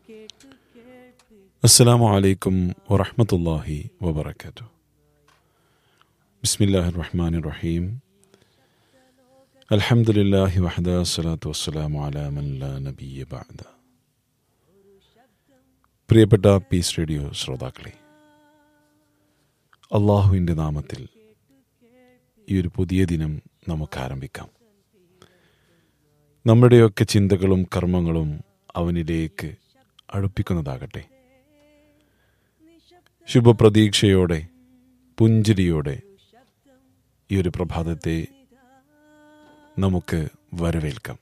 അസ്സലാമു അലൈക്കും വറഹ്മത്തുള്ളാഹി വബറകാതുഹു ബിസ്മില്ലാഹിർ റഹ്മാനിർ റഹീം അൽഹംദുലില്ലാഹി വഹദ സ്വലാത്തു വസ്സലാമു അലാ മൻ ലാ നബിയ്യ ബഅദ പ്രിയപ്പെട്ട പീസ് റേഡിയോ ശ്രോതാക്കളെ അള്ളാഹുവിൻ്റെ നാമത്തിൽ ഈ ഒരു പുതിയ ദിനം നമുക്ക് ആരംഭിക്കാം നമ്മുടെയൊക്കെ ചിന്തകളും കർമ്മങ്ങളും അവനിലേക്ക് അടുപ്പിക്കുന്നതാകട്ടെ ശുഭപ്രതീക്ഷയോടെ പുഞ്ചിരിയോടെ ഈ ഒരു പ്രഭാതത്തെ നമുക്ക് വരവേൽക്കാം